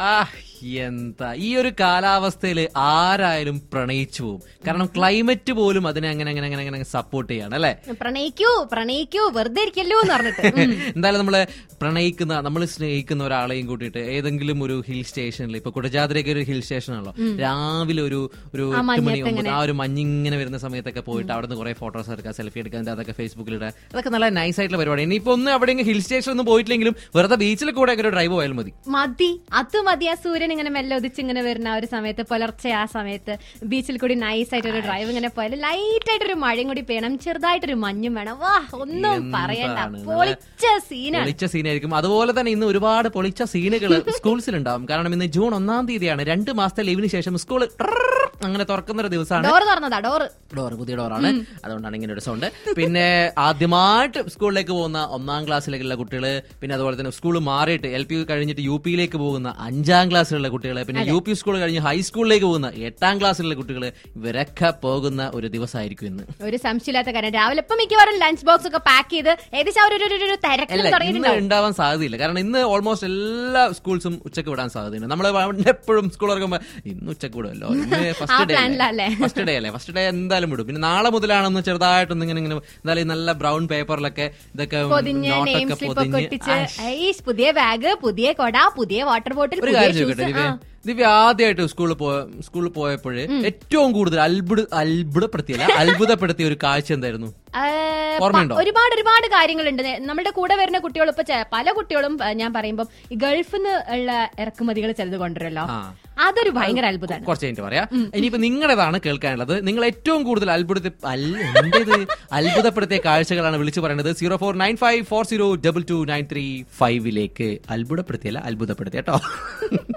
ആ എന്താ ഈ ഒരു കാലാവസ്ഥയില് ആരായാലും പ്രണയിച്ചു പോകും കാരണം ക്ലൈമറ്റ് പോലും അതിനെ അങ്ങനെ അങ്ങനെ അങ്ങനെ അങ്ങനെ സപ്പോർട്ട് ചെയ്യാണ് അല്ലെ പ്രണയിക്കൂ പ്രണയിക്കൂ വെറുതെ ഇരിക്കല്ലോ എന്ന് പറഞ്ഞിട്ട് ഉം. എന്തായാലും നമ്മള് പ്രണയിക്കുന്ന നമ്മൾ സ്നേഹിക്കുന്ന ഒരാളെയും കൂട്ടിയിട്ട് ഏതെങ്കിലും ഒരു ഹിൽ സ്റ്റേഷനിൽ ഇപ്പൊ കുടജാദ്രയൊക്കെ ഒരു ഹിൽ സ്റ്റേഷൻ ആണല്ലോ രാവിലെ ഒരു ഒരു എട്ട് മണി ഒമ്പത് ആ ഒരു മഞ്ഞിങ്ങനെ വരുന്ന സമയത്തൊക്കെ പോയിട്ട് അവിടെ നിന്ന് കുറെ ഫോട്ടോസ് എടുക്കുക സെൽഫി എടുക്കുക എന്നിട്ട് അതൊക്കെ ഫേസ്ബുക്കിൽ ഇടുക അതൊക്കെ നല്ല നൈസ് ആയിട്ടുള്ള പരിപാടി ഇനിയിപ്പോ ഒന്ന് അവിടെ ഹിൽ സ്റ്റേഷൻ ഒന്നും പോയിട്ടില്ലെങ്കിലും വെറുതെ ബീച്ചിൽ കൂടെ ഒക്കെ ഒരു ഡ്രൈവ് പോയാൽ മതി മതി അത് മതി ആ സൂര്യൻ ഇങ്ങനെ മെല്ലെ ഉദിച്ച് ഇങ്ങനെ വരുന്ന ആ ഒരു സമയത്ത് പുലർച്ചെ ആ സമയത്ത് ബീച്ചിൽ കൂടി നൈസ് ആയിട്ട് ഒരു ഡ്രൈവ് ഇങ്ങനെ പോയാൽ ലൈറ്റ് ആയിട്ട് ഒരു മഴയും കൂടി പെയ്യണം ചെറുതായിട്ടൊരു മഞ്ഞും വേണം വാ ഒന്നും പറയണ്ട എന്താണ്? പൊളിച്ച സീനാണ് പൊളിച്ച സീനായിരിക്കും അതുപോലെ തന്നെ ഇന്ന് ഒരുപാട് പൊളിച്ച സീനുകൾ സ്കൂൾസിലുണ്ടാവും കാരണം ഇന്ന് ജൂൺ ഒന്നാം തീയതിയാണ് രണ്ട് മാസത്തെ ലീവിന് ശേഷം സ്കൂൾ അങ്ങനെ തുറക്കുന്ന ഒരു ദിവസമാണ് ഡോറ് തുറന്നതാ ഡോറ് ഡോർ പുതിയ ഡോറാണ് അതുകൊണ്ടാണ് ഇങ്ങനെ ഒരു സൗണ്ട് പിന്നെ ആദ്യമായിട്ട് സ്കൂളിലേക്ക് പോകുന്ന ഒന്നാം ക്ലാസ്സിലേക്കുള്ള കുട്ടികൾ പിന്നെ അതുപോലെ തന്നെ സ്കൂൾ മാറിയിട്ട് എൽ പി കഴിഞ്ഞിട്ട് യു പിയിലേക്ക് പോകുന്ന അഞ്ചാം ക്ലാസ്സിലുള്ള കുട്ടികൾ പിന്നെ യു പി സ്കൂൾ കഴിഞ്ഞ് ഹൈസ്കൂളിലേക്ക് പോകുന്ന എട്ടാം ക്ലാസ്സിലുള്ള കുട്ടികൾ ഇവരൊക്കെ പോകുന്ന ഒരു ദിവസമായിരിക്കും ഇന്ന് ഒരു സംശയമില്ലാത്ത കാര്യം രാവിലെ ഇപ്പൊ മിക്കവാറും ലഞ്ച് ബോക്സ് ഒക്കെ പാക്ക് ചെയ്ത് ഏകദേശം ആ ഒരു- ഒരു ഒരു- ഒരു തിരക്കിൽ അല്ല ഇന്ന് തുടങ്ങിയിട്ടുണ്ടാവും ഉണ്ടാവാൻ സാധ്യതയില്ല കാരണം ഇന്ന് ഓൾമോസ്റ്റ് എല്ലാ സ്കൂൾസും ഉച്ചക്ക് വിടാൻ സാധ്യതയുണ്ട് നമ്മൾ എപ്പോഴും സ്കൂൾ ഇറങ്ങുമ്പോൾ ഇന്ന് ഉച്ചക്ക് വിടുമല്ലോ ഇന്ന് ഫസ്റ്റ് ഡേ പ്ലാനിലല്ലേ? ഫസ്റ്റ് ഡേ അല്ലേ ഫസ്റ്റ് ഡേ എന്തായാലും വിടും പിന്നെ നാളെ മുതലാണെന്ന് ചെറുതായിട്ടൊന്ന് ഇങ്ങനെ ഇങ്ങനെ എന്തായാലും ഈ നല്ല ബ്രൗൺ പേപ്പറിലൊക്കെ ഇതൊക്കെ പൊതിഞ്ഞ് നെയിം നോട്ടൊക്കെ സ്ലിപ്പ് ഒക്കെ പൊതിഞ്ഞ് ഒട്ടിച്ച് ആ, ഐസ് പുതിയ ബാഗ് പുതിയ കൊട പുതിയ വാട്ടർ ബോട്ടിൽ ഒരു പുതിയ കാര്യം ഷൂസ് ചോദിക്കട്ടെ ദിവ്യ ദിവ്യ ആദ്യമായിട്ട് സ്കൂളിൽ പോയ സ്കൂളിൽ പോയപ്പോൾ ഏറ്റവും കൂടുതൽ അത്ഭുത അത്ഭുതപ്പെടുത്തിയല്ല അത്ഭുതപ്പെടുത്തിയ ഒരു കാഴ്ച എന്തായിരുന്നു ഓർമ്മയുണ്ടോ? ഒരുപാട് ഒരുപാട് കാര്യങ്ങളുണ്ട് നമ്മുടെ കൂടെ വരുന്ന കുട്ടികൾ ഇപ്പൊ ചെ- പല കുട്ടികളും ആ, ഞാൻ പറയുമ്പോൾ ഈ ഗൾഫിൽ നിന്ന് ഉള്ള ഇറക്കുമതികൾ ചിലത് കൊണ്ടുവരല്ലോ ആ. അതൊരു ഭയങ്കര അത്ഭുതമാണ് കുറച്ച് കഴിഞ്ഞിട്ട് പറയാം ഇനിയിപ്പോ നിങ്ങളുടേതാണ് കേൾക്കാനുള്ളത് നിങ്ങൾ ഏറ്റവും കൂടുതൽ അത്ഭുത എന്റേത് അത്ഭുതപ്പെടുത്തിയ കാഴ്ചകളാണ് വിളിച്ചു പറയുന്നത് zero four nine five four zero double two nine three ഫൈവിലേക്ക് അത്ഭുതപ്പെടുത്തിയല്ല അത്ഭുതപ്പെടുത്തിയ കേട്ടോ